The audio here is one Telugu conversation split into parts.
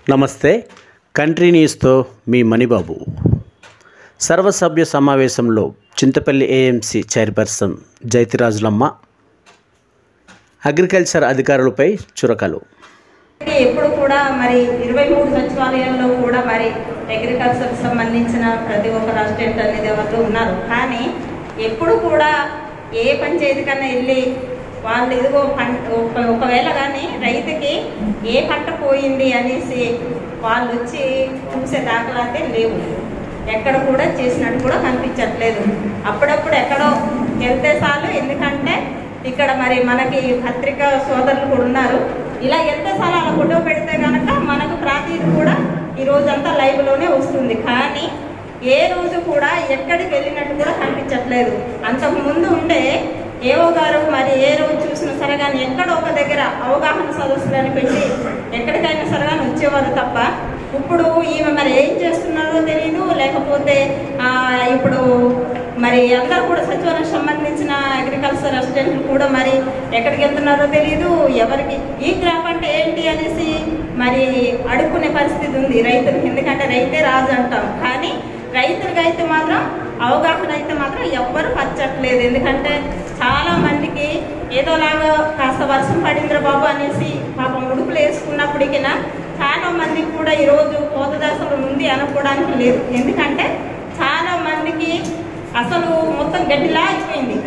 నమస్తే కంట్రీ న్యూస్తో మీ మణిబాబు సర్వసభ్య సమావేశంలో Chintapalli AMC chairperson Jaithirajulamma agriculture అధికారులపై చురకలు ఎప్పుడు కూడా మరి ఇరవై మూడు సచివాలయాల్లో కూడా మరి అగ్రికల్చర్ సంబంధించిన ప్రతి ఒక్క రాష్ట్రేట్ అనేది ఎవరు ఉన్నారు కానీ ఎప్పుడు కూడా ఏ పంచాయతీ కన్నా వెళ్ళి వాళ్ళు ఇదిగో పంట ఒక- ఒకవేళ కానీ రైతుకి ఏ పంట పోయింది అనేసి వాళ్ళు వచ్చి చూసే దాఖలాతే లేవు ఎక్కడ కూడా చేసినట్టు కూడా కనిపించట్లేదు అప్పుడప్పుడు ఎక్కడో వెళ్తే చాలు ఎందుకంటే ఇక్కడ మరి మనకి పత్రికా సోదరులు కూడా ఉన్నారు ఇలా వెళ్తే చాలు అలా ఫోటో పెడితే కనుక మనకు ప్రాతిది కూడా ఈ రోజంతా లైవ్ లోనే వస్తుంది కానీ ఏ రోజు కూడా ఎక్కడికి వెళ్ళినట్టు కూడా కనిపించట్లేదు అంతకు ముందు ఉండే ఏవో గారు మరి ఏ రోజు చూసినా సరే కానీ ఎక్కడ ఒక దగ్గర అవగాహన సదస్సులని పెట్టి ఎక్కడికైనా సరే కానీ వచ్చేవారు తప్ప ఇప్పుడు ఈమె మరి ఏం చేస్తున్నారో తెలియదు లేకపోతే ఆ, ఇప్పుడు మరి అందరూ కూడా సచివాలయం సంబంధించిన అగ్రికల్చర్ అసిస్టెంట్లు కూడా మరి ఎక్కడికి వెళ్తున్నారో తెలియదు ఎవరికి ఈ క్రాప్ అంటే ఏంటి అనేసి మరి అడుక్కునే పరిస్థితి ఉంది రైతులకి ఎందుకంటే రైతే రాజు అంటాం కానీ రైతులకి అయితే మాత్రం అవగాహన అయితే మాత్రం ఎవ్వరు పచ్చట్లేదు ఎందుకంటే చాలా మందికి ఏదోలాగా కాస్త వర్షం పడిందిరా బాబు అనేసి పాపం ఉడుపులు వేసుకున్నప్పటికినా చాలా మందికి కూడా ఈరోజు కోత దశలో ఉంది అనుకోవడానికి లేదు ఎందుకంటే చాలా మందికి అసలు మొత్తం గడ్డిలా అయిపోయింది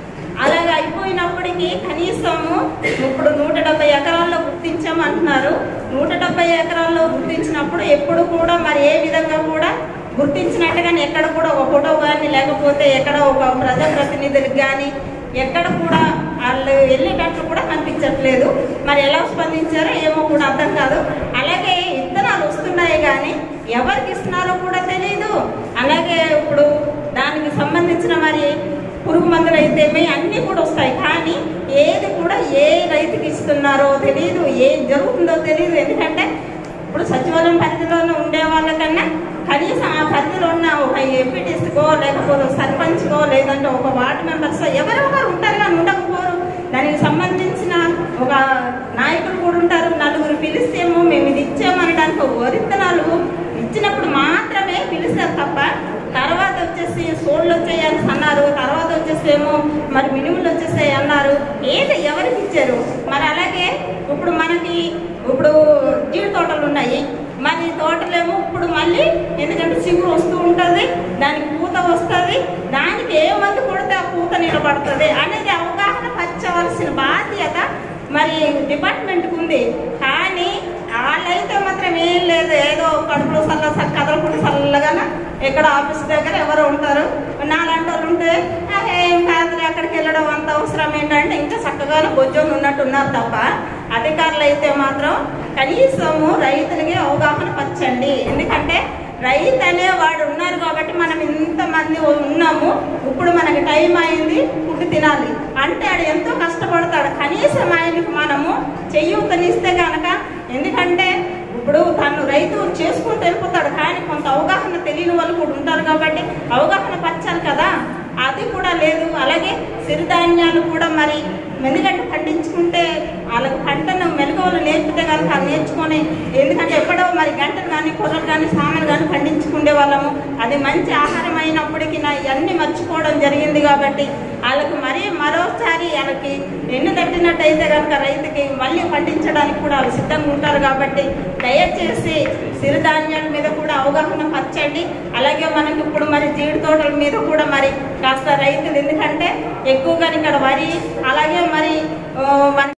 అలాగ అయిపోయినప్పటికీ కనీసము ఇప్పుడు నూట డెబ్బై ఎకరాల్లో గుర్తించాము అంటున్నారు నూట డెబ్బై ఎకరాల్లో గుర్తించినప్పుడు ఎప్పుడు కూడా మరి ఏ విధంగా కూడా గుర్తించినట్టుగానే ఎక్కడ కూడా ఒక ఫోటో కానీ లేకపోతే ఎక్కడ ఒక ప్రజాప్రతినిధులకు కానీ ఎక్కడ కూడా వాళ్ళు వెళ్ళేటట్లు కూడా కనిపించట్లేదు మరి ఎలా స్పందించారో ఏమో కూడా అర్థం కాదు అలాగే ఇత్తనాలు వస్తున్నాయి కానీ ఎవరికి ఇస్తున్నారో కూడా తెలియదు అలాగే ఇప్పుడు దానికి సంబంధించిన మరి పురుగు మందులు అయితే అన్నీ కూడా వస్తాయి కానీ ఏది కూడా ఏ రైతుకి ఇస్తున్నారో తెలియదు ఏం జరుగుతుందో తెలియదు ఎందుకంటే ఇప్పుడు సచివాలయం పరిధిలోనే ఉండే వాళ్ళకన్నా కనీసం ఆ పరిధిలో ఉన్న ఒక ఎంపీటీసీకో లేకపోతే ఒక సర్పంచ్కో లేదంటే ఒక వార్డు మెంబర్స్ ఎవరో ఒకరు ఉంటారు కానీ ఉండకపోరు దానికి సంబంధించిన ఒక నాయకులు కూడా ఉంటారు నలుగురు పిలిస్తేమో మేము ఇది ఇచ్చామనడానికి వరిత్తనాలు ఇచ్చినప్పుడు మాత్రమే పిలిస్తారు తప్ప తర్వాత వచ్చేసి సోళ్ళు వచ్చాయని అన్నారు తర్వాత వచ్చేసి ఏమో మరి మినుములు వచ్చేసాయి అన్నారు ఏది ఎవరికి ఇచ్చారు మరి అలాగే ఇప్పుడు మనకి ఇప్పుడు జీడి తోటలు ఉన్నాయి మరి తోటలేమో ఇప్పుడు మళ్ళీ ఎందుకంటే చిగురు వస్తూ ఉంటుంది దానికి పూత వస్తుంది దానికి ఏ మందు కొడితే ఆ పూత నిలబడుతుంది అనేది అవగాహన పరచవలసిన బాధ్యత మరి డిపార్ట్మెంట్కి ఉంది కానీ వాళ్ళైతే మాత్రం ఏం లేదు ఏదో కడుపులో చల్ల చల్ల కదలకుండా చల్లగానే ఎక్కడ ఆఫీస్ దగ్గర ఎవరో ఉంటారు నాలాంటి వాళ్ళు ఉంటే "ఆ, ఏం కాదులే అక్కడికి వెళ్ళడం అంత అవసరం ఏంటంటే ఇంకా చక్కగానే బొజ్జోని ఉన్నట్టు ఉన్నారు తప్ప అధికారులు అయితే మాత్రం కనీసము రైతులకి అవగాహన పరచండి ఎందుకంటే రైతు అనేవాడు ఉన్నారు కాబట్టి మనం ఇంతమంది ఉన్నాము ఇప్పుడు మనకి టైం అయింది ఫుడ్ తినాలి అంటే ఆడు ఎంతో కష్టపడతాడు కనీసం ఆయనకి మనము చెయ్యూతనిస్తే కనుక ఎందుకంటే ఇప్పుడు తను రైతు చేసుకుంటూ వెళ్ళిపోతాడు కానీ కొంత అవగాహన తెలియని వాళ్ళు కూడా ఉంటారు కాబట్టి అవగాహన పరచాలి కదా అది కూడా లేదు అలాగే సిరిధాన్యాలు కూడా మరి ఎందుకంటే పండించుకుంటే వాళ్ళకి పంటను మెలకువలు నేర్పితే కనుక అది నేర్చుకొని ఎందుకంటే ఎప్పుడో మరి గంటలు కానీ కొర్రలు కానీ సామాన్లు కానీ పండించుకునే వాళ్ళము అది మంచి ఆహారం అయినప్పటికీ నా ఇవన్నీ మర్చిపోవడం జరిగింది కాబట్టి వాళ్ళకి మరీ మరోసారి వాళ్ళకి ఎన్ను తట్టినట్టయితే కనుక రైతుకి మళ్ళీ పండించడానికి కూడా వాళ్ళు సిద్ధంగా ఉంటారు కాబట్టి దయచేసి సిరిధాన్యాల మీద కూడా అవగాహన పరచండి అలాగే మనకి ఇప్పుడు మరి జీడి తోటల మీద కూడా మరి కాస్త రైతులు ఎందుకంటే ఎక్కువగా ఇక్కడ వరి అలాగే మరి ఆ, మన